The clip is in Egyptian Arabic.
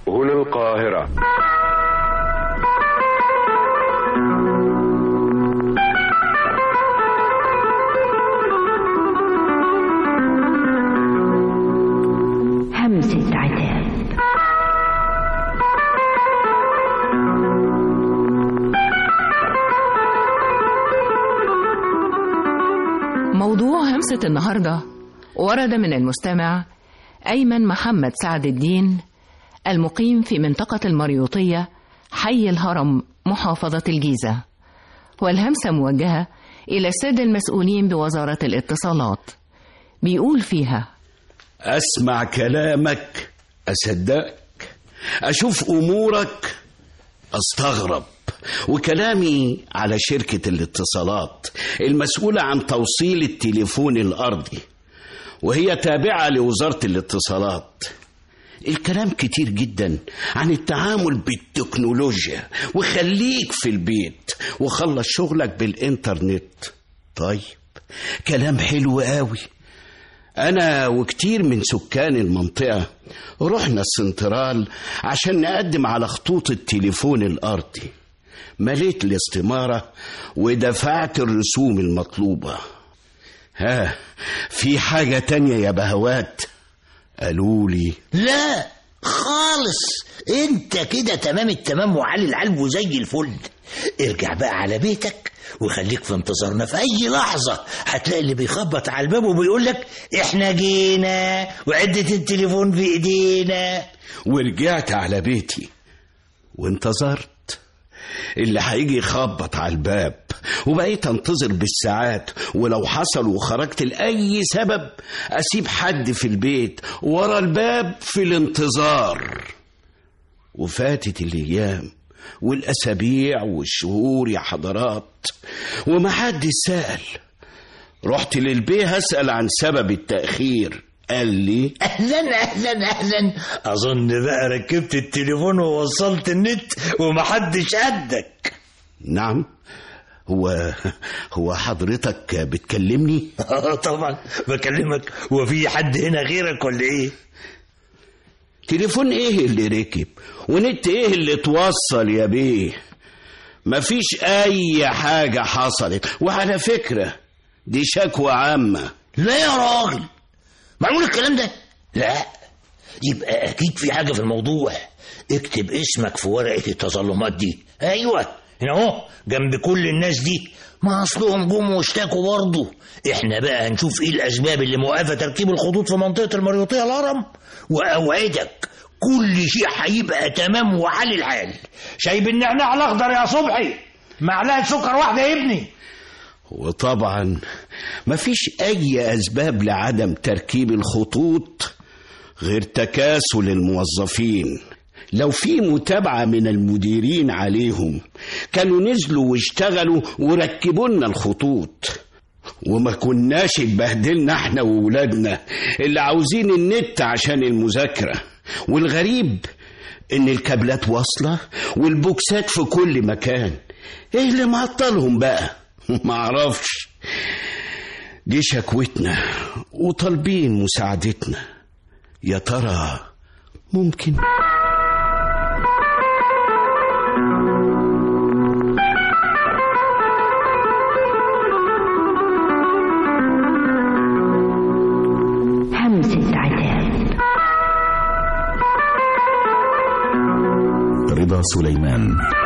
هنا القاهرة همسة عتاب موضوع همسة النهاردة ورد من المستمع أيمن محمد سعد الدين المقيم في منطقة المريوطية حي الهرم محافظة الجيزة والهمسة موجهة إلى السادة المسؤولين بوزارة الاتصالات بيقول فيها أسمع كلامك أصدقك أشوف أمورك أستغرب وكلامي على شركة الاتصالات المسؤولة عن توصيل التليفون الأرضي وهي تابعة لوزارة الاتصالات الكلام كتير جدا عن التعامل بالتكنولوجيا وخليك في البيت وخلص شغلك بالإنترنت طيب كلام حلو قوي أنا وكتير من سكان المنطقة رحنا السنترال عشان نقدم على خطوط التليفون الأرضي مليت الاستمارة ودفعت الرسوم المطلوبة ها في حاجة تانية يا بهوات قالوا لي لا خالص انت كده تمام التمام وعلي العلب وزي الفل ارجع بقى على بيتك وخليك في انتظارنا في اي لحظة هتلاقي اللي بيخبط على الباب وبيقول لك احنا جينا وعدة التليفون في ايدينا ورجعت على بيتي وانتظرت اللي هيجي يخبط على الباب وبقيت انتظر بالساعات ولو حصل وخرجت لأي سبب أسيب حد في البيت ورا الباب في الانتظار وفاتت الأيام والأسابيع والشهور يا حضرات ومحدش سأل رحت للبيه أسأل عن سبب التأخير قال لي اهلا اهلا اهلا اظن بقى ركبت التليفون ووصلت النت ومحدش قدك نعم هو هو حضرتك بتكلمني اه طبعا بكلمك وفي حد هنا غيرك ولا ايه تليفون ايه اللي ركب ونت ايه اللي اتوصل يا بيه مفيش اي حاجة حصلت وعلى فكرة دي شكوى عامة لا يا راجل معقول الكلام ده لا يبقى اكيد في حاجه في الموضوع اكتب اسمك في ورقه التظلمات دي ايوه هنا اهو جنب كل الناس دي ما اصلهم جم واشتكوا برضه احنا بقى هنشوف ايه الاسباب اللي موقفه تركيب الخطوط في منطقه المريوطيه الهرم واوعدك كل شيء هيبقى تمام وعلي الحال شايب النعناع الاخضر يا صبحي معلقه سكر واحده يا ابني وطبعا مفيش اي اسباب لعدم تركيب الخطوط غير تكاسل الموظفين لو في متابعة من المديرين عليهم كانوا نزلوا واشتغلوا وركبوا لنا الخطوط وما كناش اتبهدلنا احنا وولادنا اللي عاوزين النت عشان المذاكرة والغريب ان الكابلات واصلة والبوكسات في كل مكان ايه اللي معطلهم بقى معرفش دي شكوتنا وطالبين مساعدتنا يا ترى ممكن همسة عتاب رضا سليمان